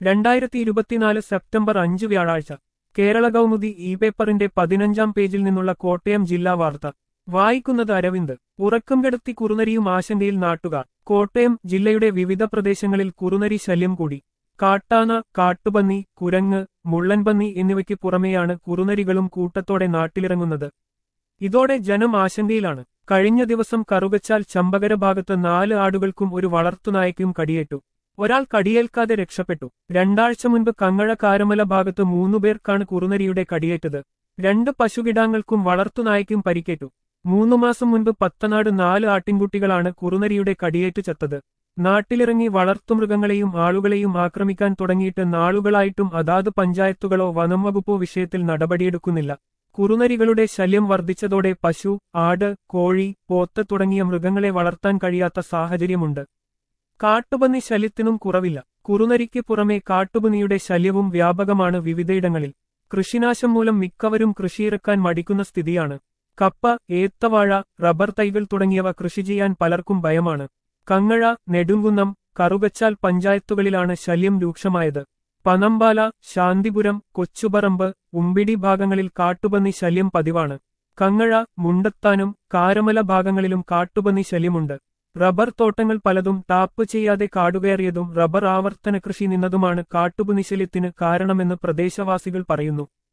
രണ്ടായിരത്തി ഇരുപത്തിനാല് സെപ്റ്റംബർ അഞ്ച് വ്യാഴാഴ്ച കേരള കൗമുദി ഇ പേപ്പറിന്റെ പതിനഞ്ചാം പേജിൽ നിന്നുള്ള കോട്ടയം ജില്ലാ വാർത്ത വായിക്കുന്നത് അരവിന്ദ് ഉറക്കം കെടുത്തി കുറുനരിയും ആശങ്കയിൽ നാട്ടുകാർ കോട്ടയം ജില്ലയുടെ വിവിധ പ്രദേശങ്ങളിൽ കുറുനരി ശല്യം കൂടി കാട്ടാന കാട്ടുപന്നി കുരങ്ങ് മുള്ളൻപന്നി എന്നിവയ്ക്ക് പുറമെയാണ് കുറുനരികളും കൂട്ടത്തോടെ നാട്ടിലിറങ്ങുന്നത് ഇതോടെ ജനം ആശങ്കയിലാണ് കഴിഞ്ഞ ദിവസം കറുകച്ചാൽ ചമ്പകര ഭാഗത്ത് നാല് ആടുകൾക്കും ഒരു വളർത്തുനായയ്ക്കും കടിയേറ്റു ഒരാൾ കടിയേൽക്കാതെ രക്ഷപ്പെട്ടു രണ്ടാഴ്ച മുൻപ് കങ്ങഴ കാരമല ഭാഗത്ത് മൂന്നുപേർക്കാണ് കുറുനരിയുടെ കടിയേറ്റത് രണ്ട് പശുകിടാങ്ങൾക്കും വളർത്തുനായയ്ക്കും പരിക്കേറ്റു മൂന്നു മാസം മുൻപ് പത്തനാട് നാല് ആട്ടിൻകുട്ടികളാണ് കുറുനരിയുടെ കടിയേറ്റ് ചത്തത് നാട്ടിലിറങ്ങി വളർത്തുമൃഗങ്ങളെയും ആളുകളെയും ആക്രമിക്കാൻ തുടങ്ങിയിട്ട് നാളുകളായിട്ടും അതാത് പഞ്ചായത്തുകളോ വനം വകുപ്പോ വിഷയത്തിൽ നടപടിയെടുക്കുന്നില്ല കുറുനരികളുടെ ശല്യം വർദ്ധിച്ചതോടെ പശു ആട് കോഴി പോത്ത് തുടങ്ങിയ മൃഗങ്ങളെ വളർത്താൻ കഴിയാത്ത സാഹചര്യമുണ്ട് കാട്ടുപന്നി ശല്യത്തിനും കുറവില്ല കുറുനരിക്ക് പുറമെ കാട്ടുപന്നിയുടെ ശല്യവും വ്യാപകമാണ് വിവിധയിടങ്ങളിൽ കൃഷിനാശം മൂലം മിക്കവരും കൃഷിയിറക്കാൻ മടിക്കുന്ന സ്ഥിതിയാണ് കപ്പ ഏത്തവാഴ റബ്ബർ തൈകൾ തുടങ്ങിയവ കൃഷി ചെയ്യാൻ പലർക്കും ഭയമാണ് കങ്ങഴ നെടുങ്കുന്നം കറുകച്ചാൽ പഞ്ചായത്തുകളിലാണ് ശല്യം രൂക്ഷമായത് പനമ്പാല ശാന്തിപുരം കൊച്ചുപറമ്പ് ഉമ്പിടി ഭാഗങ്ങളിൽ കാട്ടുപന്നി ശല്യം പതിവാണ് കങ്ങഴ മുണ്ടത്താനും കാരമല ഭാഗങ്ങളിലും കാട്ടുപന്നി ശല്യമുണ്ട് റബ്ബർ തോട്ടങ്ങൾ പലതും ടാപ്പ് ചെയ്യാതെ കാടുകയറിയതും റബ്ബർ ആവർത്തന കൃഷി നിന്നതുമാണ് കാട്ടുപന്നി ശല്യത്തിന് കാരണമെന്ന് പ്രദേശവാസികൾ പറയുന്നു